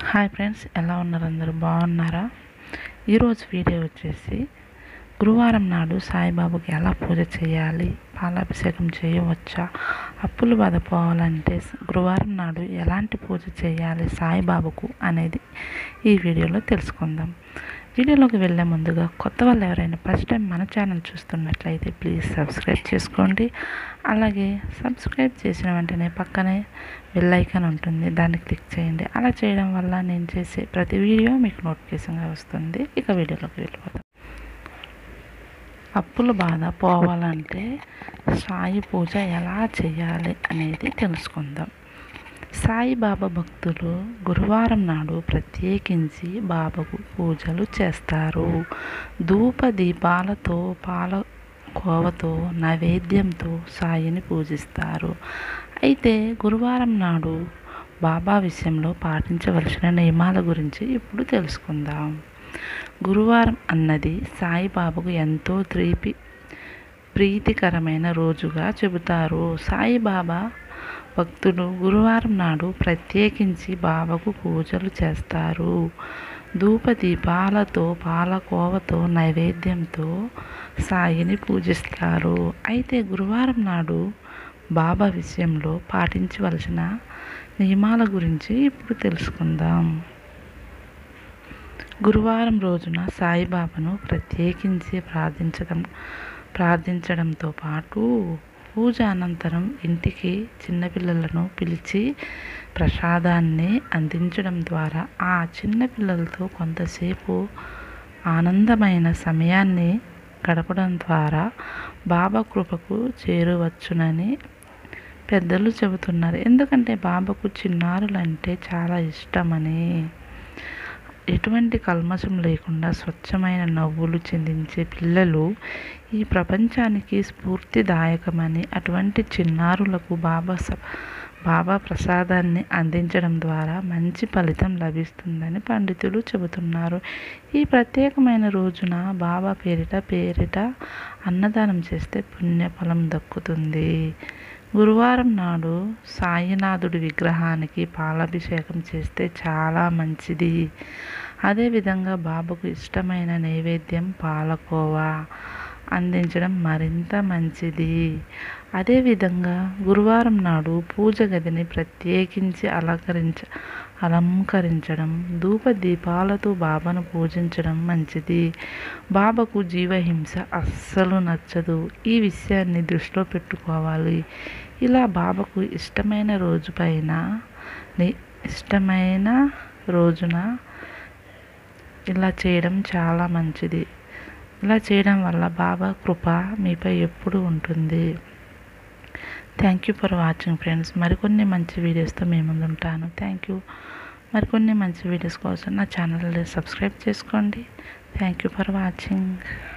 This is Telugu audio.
హాయ్ ఫ్రెండ్స్ ఎలా ఉన్నారు అందరూ బాగున్నారా ఈరోజు వీడియో వచ్చేసి గురువారం నాడు సాయిబాబాకి ఎలా పూజ చేయాలి పాలాభిషేకం చేయవచ్చా అప్పులు బాధ పోవాలంటే గురువారం నాడు ఎలాంటి పూజ చేయాలి సాయిబాబాకు అనేది ఈ వీడియోలో తెలుసుకుందాం వీడియోలోకి వెళ్ళే ముందుగా కొత్త వాళ్ళు ఎవరైనా ఫస్ట్ టైం మన ఛానల్ చూస్తున్నట్లయితే ప్లీజ్ సబ్స్క్రైబ్ చేసుకోండి అలాగే సబ్స్క్రైబ్ చేసిన వెంటనే పక్కనే బెల్ ఐకాన్ ఉంటుంది దాన్ని క్లిక్ చేయండి అలా చేయడం వల్ల నేను చేసే ప్రతి వీడియో మీకు నోటిఫికేషన్గా వస్తుంది ఇక వీడియోలోకి వెళ్ళిపోతాం అప్పుల బాధ పోవాలంటే సాయి పూజ ఎలా చేయాలి అనేది తెలుసుకుందాం సాయిబాబా భక్తులు గురువారం నాడు ప్రత్యేకించి బాబాకు పూజలు చేస్తారు ధూప దీపాలతో పాల కోవతో నైవేద్యంతో సాయిని పూజిస్తారు అయితే గురువారం నాడు బాబా విషయంలో పాటించవలసిన నియమాల గురించి ఇప్పుడు తెలుసుకుందాం గురువారం అన్నది సాయిబాబాకు ఎంతో త్రీపి ప్రీతికరమైన రోజుగా చెబుతారు సాయిబాబా భక్తులు గురువారం నాడు ప్రత్యేకించి బాబాకు పూజలు చేస్తారు ధూప దీపాలతో పాలకోవతో నైవేద్యంతో సాయిని పూజిస్తారు అయితే గురువారం నాడు బాబా విషయంలో పాటించవలసిన నియమాల గురించి ఇప్పుడు తెలుసుకుందాం గురువారం రోజున సాయిబాబాను ప్రత్యేకించి ప్రార్థించడం ప్రార్థించడంతో పాటు పూజ అనంతరం ఇంటికి చిన్నపిల్లలను పిలిచి ప్రసాదాన్ని అందించడం ద్వారా ఆ చిన్నపిల్లలతో కొంతసేపు ఆనందమైన సమయాన్ని గడపడం ద్వారా బాబా కృపకు చేరవచ్చునని పెద్దలు చెబుతున్నారు ఎందుకంటే బాబాకు చిన్నారులంటే చాలా ఇష్టమని ఎటువంటి కల్మషం లేకుండా స్వచ్ఛమైన నవ్వులు చెందించే పిల్లలు ఈ ప్రపంచానికి స్ఫూర్తిదాయకమని అటువంటి చిన్నారులకు బాబా స బాబా ప్రసాదాన్ని అందించడం ద్వారా మంచి ఫలితం లభిస్తుందని పండితులు చెబుతున్నారు ఈ ప్రత్యేకమైన రోజున బాబా పేరిట పేరిట అన్నదానం చేస్తే పుణ్యఫలం దక్కుతుంది గురువారం నాడు సాయినాథుడి విగ్రహానికి పాలాభిషేకం చేస్తే చాలా మంచిది అదేవిధంగా బాబాకు ఇష్టమైన నైవేద్యం పాలకోవా అందించడం మరింత మంచిది అదేవిధంగా గురువారం నాడు పూజ గదిని ప్రత్యేకించి అలంకరించ అలంకరించడం ధూప దీపాలతో బాబాను పూజించడం మంచిది బాబాకు జీవహింస అస్సలు నచ్చదు ఈ విషయాన్ని దృష్టిలో పెట్టుకోవాలి ఇలా బాబాకు ఇష్టమైన రోజు పైన ఇష్టమైన రోజున ఇలా చేయడం చాలా మంచిది ఇలా చేయడం వల్ల బాబా కృప మీపై ఎప్పుడు ఉంటుంది thank you for watching friends మరికొన్ని మంచి వీడియోస్తో మీ ముందు ఉంటాను థ్యాంక్ యూ మరికొన్ని మంచి వీడియోస్ కోసం నా ఛానల్ సబ్స్క్రైబ్ చేసుకోండి థ్యాంక్ యూ ఫర్ వాచింగ్